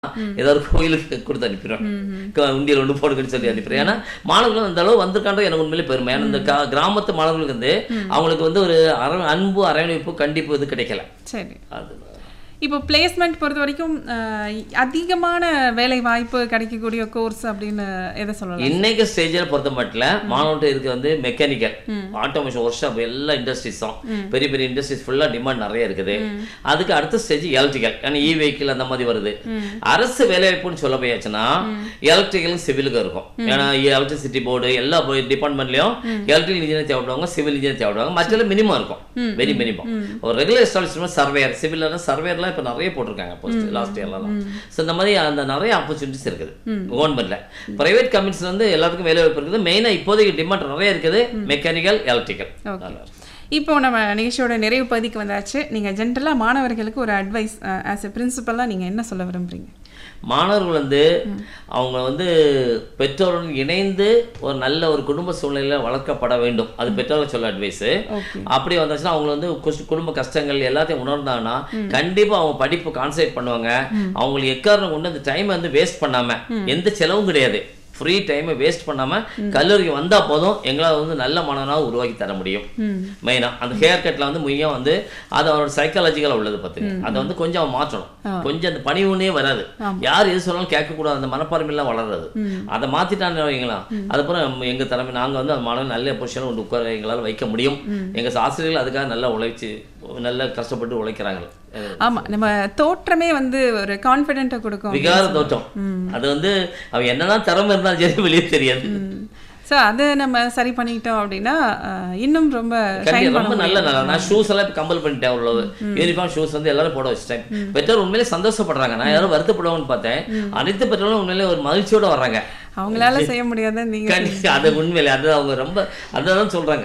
ஏதாவது ஒரு கோயிலுக்கு கொடுத்து அனுப்பிடுவேன் உண்டியல் ஒன்று போடுங்கன்னு சொல்லி அனுப்பிடுறேன் ஏன்னா மாணவர்கள் அந்த அளவு வந்திருக்கான்ற எனக்கு உண்மையிலே பெருமை ஏன்னா இந்த கா- கிராமத்து மாணவர்களுக்கு வந்து அவங்களுக்கு வந்து ஒரு அர அன்பு அரவணைப்பு கண்டிப்பு இது கிடைக்கல சரி அது இப்போ பிளேஸ்மெண்ட் பொறுத்த வரைக்கும் அஹ், அதிகமான வேலை வாய்ப்பு கிடைக்கக்கூடிய கோர்ஸ் அப்படின்னு எதை சொல்லலாம் இன்னைக்கு ஸ்டேஜில் பொறுத்த மட்டும் மாணவர்கிட்ட இருக்கு வந்து மெக்கானிக்கல் ஆட்டோமேஷன் ஒர்க் ஷாப் எல்லா இண்டஸ்ட்ரீஸும் பெரிய பெரிய இண்டஸ்ட்ரீஸ் ஃபுல்லாக டிமாண்ட் நிறைய இருக்குது அதுக்கு அடுத்த ஸ்டேஜ் எலக்ட்ரிக்கல் ஏன்னா இ வெஹிக்கிள் அந்த மாதிரி வருது அரசு வேலைவாய்ப்புன்னு சொல்ல போயாச்சுன்னா எலக்ட்ரிக்கல் சிவிலுக்கு இருக்கும் ஏன்னா எலக்ட்ரிசிட்டி போர்டு எல்லா டிபார்ட்மெண்ட்லயும் எலக்ட்ரிக்கல் இன்ஜினியர் தேவைப்படுவாங்க சிவில் இன்ஜினியர் தேவைப்படுவாங்க மற்ற மினிமம் இருக்கும் வெரி மினிமம் ஒரு ரெகுலர் எஸ்டாப்ளிஷ்மெண்ட் சர்வேயர் சிவில்னா சர்வேயர்லாம் இப்போ நிறைய போட்டிருக்காங்க போஸ்ட் லாஸ்ட் இயர்லாம் ஸோ இந்த மாதிரி அந்த நிறைய ஆப்பர்ச்சுனிட்டிஸ் இருக்குது கவர்மெண்ட்ல பிரைவேட் கம்பெனிஸ்ல வந்து எல்லாத்துக்கும் வேலை வாய்ப்பு இருக்குது மெயினாக இப்போதைக்கு டிமாண்ட் நிறைய இருக்குது மெக்கானிக்கல் எலக்ட்ரிக்கல் ஓகே இப்போ நம்ம நிகழ்ச்சியோட நிறைவு பகுதிக்கு வந்தாச்சு நீங்கள் ஜென்ரலாக மாணவர்களுக்கு ஒரு அட்வைஸ் ஆஸ் எ பிரின்சிபலாக நீங்கள் என்ன சொல்ல விரும்புறீங்க மாணவர்கள் வந்து அவங்க வந்து பெற்றோருடன் இணைந்து ஒரு நல்ல ஒரு குடும்ப சூழ்நிலையில வளர்க்கப்பட வேண்டும் அது பெற்றோர்கள் சொல்ல அட்வைஸ் ஓகே அப்படி வந்தாச்சுன்னா அவங்க வந்து குஸ்- குடும்ப கஷ்டங்கள் எல்லாத்தையும் உணர்ந்தாங்கன்னா கண்டிப்பா அவங்க படிப்பு கான்சென்ட்ரேட் பண்ணுவாங்க அவங்களுக்கு எக்காரணம் கொண்டு அந்த டைமை வந்து வேஸ்ட் பண்ணாம எந்த செலவும் கிடையாது ஃப்ரீ டைமை வேஸ்ட் பண்ணாம கல்லூரிக்கு வந்தா போதும் எங்களால் வந்து நல்ல மாணவனாக உருவாக்கி தர முடியும் மெயினா அந்த ஹேர் கட்ல வந்து முக்கியம் வந்து அது அவனோட சைக்காலஜிக்கலா உள்ளது பார்த்துங்க அதை வந்து கொஞ்சம் அவன் மாற்றணும் கொஞ்சம் அந்த பணிவுனே வராது யார் எது சொன்னாலும் கேட்கக்கூடாது அந்த மனப்பான்மையெல்லாம் வளராது அதை மாத்திட்டான்னு வைங்களா அதுக்கப்புறம் எங்க தலைமை நாங்க வந்து அந்த மாணவன் நல்ல பொசிஷன் கொண்டு உட்கார எங்களால் வைக்க முடியும் எங்க ஆசிரியர்கள் அதுக்காக நல்லா உழைச்சு நல்லா கஷ்டப்பட்டு உழைக்கிறாங்க ஆமா நம்ம தோற்றமே வந்து ஒரு கான்ஃபிடென்ட்டை கொடுக்கும் விகார தோட்டம் அது வந்து அவன் என்னதான் திறமை இருந்தாலும் சரி வெளியே தெரியாது ஸோ அதை நம்ம சரி பண்ணிக்கிட்டோம் அப்படின்னா அஹ், இன்னும் ரொம்ப கண்டிப்பா, ஷைன் ரொம்ப பண்ண நல்ல நல்லா நான் ஷூஸ் எல்லாம் கம்பல் பண்ணிட்டேன் அவ்வளவு யூனிஃபார்ம் ஷூஸ் வந்து எல்லாரும் போட வச்சிட்டேன் பெற்றோர் உண்மையிலே சந்தோஷப்படுறாங்க நான் யாரும் வருத்தப்படுவாங்கன்னு பார்த்தேன் அனைத்து பெற்றோரும் உண்மையிலே ஒரு மகிழ்ச்சியோட வர்றாங்க அவங்களால செய்ய முடியாத நீங்க கண்டிப்பா அது உண்மையிலே அது அவங்க ரொம்ப அதான் சொல்றாங்க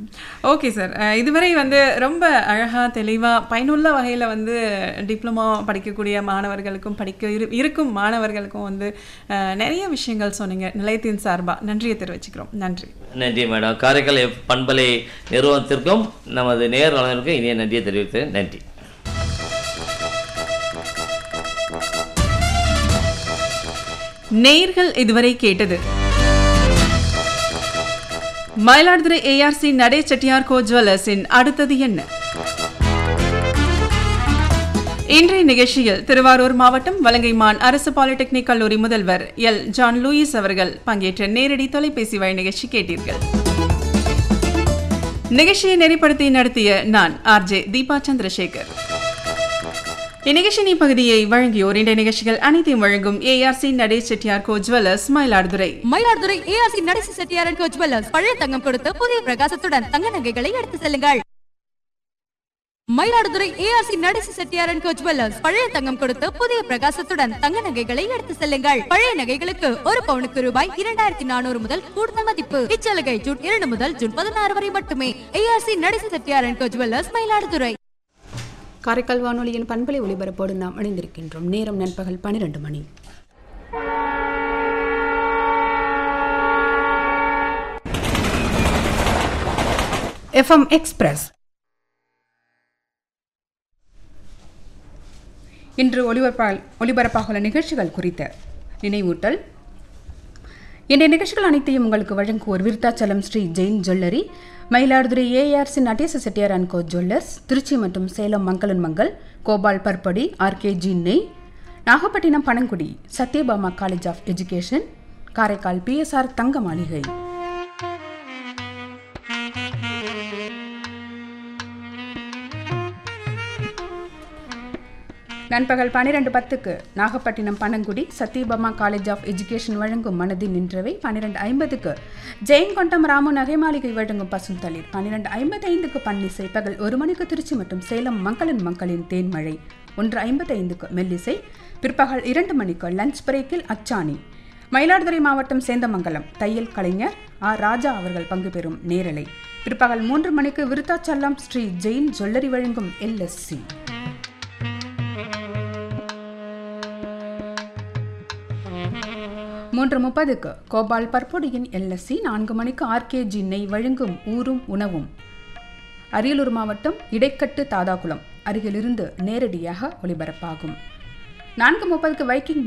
ஓகே சார் இதுவரை வந்து ரொம்ப அழகா தெளிவா பயனுள்ள வகையில வந்து டிப்ளமோ படிக்கக்கூடிய மாணவர்களுக்கும் படிக்க இரு இருக்கும் மாணவர்களுக்கும் வந்து அஹ், நிறைய விஷயங்கள் சொன்னீங்க நிலையத்தின் சார்பா நன்றியை தெரிவிச்சுக்கிறோம் நன்றி நன்றி மேடம் காரைக்கால் எஃப் பண்பலை நிறுவனத்திற்கும் நமது நேர்வளருக்கும் இனிய நன்றியை தெரிவித்து நன்றி நேர்கள் இதுவரை கேட்டது மயிலாடுதுறை ஏஆர்சி நடே செட்டியார் கோ ஜுவல்லர்ஸின் அடுத்தது என்ன இன்றைய நிகழ்ச்சியில் திருவாரூர் மாவட்டம் வலங்கைமான் அரசு பாலிடெக்னிக் கல்லூரி முதல்வர் எல் ஜான் லூயிஸ் அவர்கள் பங்கேற்ற நேரடி தொலைபேசி வழி நிகழ்ச்சி கேட்டீர்கள் நிகழ்ச்சியை நெறிப்படுத்தி நடத்திய நான் ஆர்ஜே தீபா சந்திரசேகர் இந்நிகழ்ச்சியின் இப்பகுதியை வழங்கியோர் இன்றைய நிகழ்ச்சிகள் அனைத்தையும் வழங்கும் ARC Natesh Chettiar co jewellers Mayiladuthurai Mayiladuthurai ARC Natesi Chettiar and co jewellers பழைய தங்கம் கொடுத்து புதிய பிரகாசத்துடன் தங்க நகைகளை எடுத்து செல்லுங்கள் Mayiladuthurai ARC Natesi Chettiar and co jewellers பழைய தங்கம் கொடுத்து புதிய பிரகாசத்துடன் தங்க நகைகளை எடுத்து செல்லுங்கள் பழைய நகைகளுக்கு ஒரு பவுனுக்கு ரூபாய் இரண்டாயிரத்தி நானூறு முதல் கூடுதல் மதிப்பு இச்சலுகை ஜூன் இரண்டு முதல் ஜூன் பதினாறு வரை மட்டுமே ARC Natesi Chettiar and co jewellers Mayiladuthurai Karaikal வானொலியின் பண்பலை ஒளிபரப்போடு நாம் இணைந்திருக்கின்றோம் நேரம் நண்பகல் பன்னிரண்டு மணி எஃப்எம் எக்ஸ்பிரஸ் இன்று ஒளிபரப்பா ஒளிபரப்பாக உள்ள நிகழ்ச்சிகள் குறித்த நினைவூட்டல் இன்றைய நிகழ்ச்சிகள் அனைத்தையும் உங்களுக்கு வழங்குவோர் Virudhachalam Sri Jain jewellery Mayiladuthurai ARC Natesa Chettiar and co jewellers Trichy மற்றும் சேலம் மங்களன் மங்கள் கோபால் பற்படி ஆர்கேஜி நெய் Nagapattinam Panangudi Sathyabama college of education Karaikal BSR Thanga Maligai நண்பகல் பன்னிரெண்டு பத்துக்கு Nagapattinam Panangudi Sathyabama college of education வழங்கும் மனதில் நின்றவை பன்னிரெண்டு ஐம்பதுக்கு ஜெயங்கொண்டம் ராமு நகை மாளிகை வழங்கும் பசும் தளிர் பன்னிரெண்டு ஐம்பத்தைந்துக்கு பன்னிசை பகல் ஒரு மணிக்கு திருச்சி மற்றும் சேலம் மக்களின் மக்களின் தேன்மழை ஒன்று ஐம்பத்தைந்துக்கு மெல்லிசை பிற்பகல் இரண்டு மணிக்கு லஞ்ச் பிரேக்கில் அச்சாணி மயிலாடுதுறை மாவட்டம் சேந்தமங்கலம் தையல் கலைஞர் ஆர் ராஜா அவர்கள் பங்கு பெறும் நேரலை பிற்பகல் மூன்று மணிக்கு விருத்தாச்சலம் ஸ்ரீ ஜெயின் ஜுவல்லரி வழங்கும் எல்எஸ்சி மூன்று முப்பதுக்கு கோபால் பற்பொடியின் எல்எஸ்சி நான்கு மணிக்கு ஆர்கேஜி நெய் வழங்கும் ஊரும் உணவும் அரியலூர் மாவட்டம் இடைக்கட்டு தாதாகுளம் அருகிலிருந்து நேரடியாக ஒளிபரப்பாகும் நான்கு முப்பதுக்கு வைக்கிங்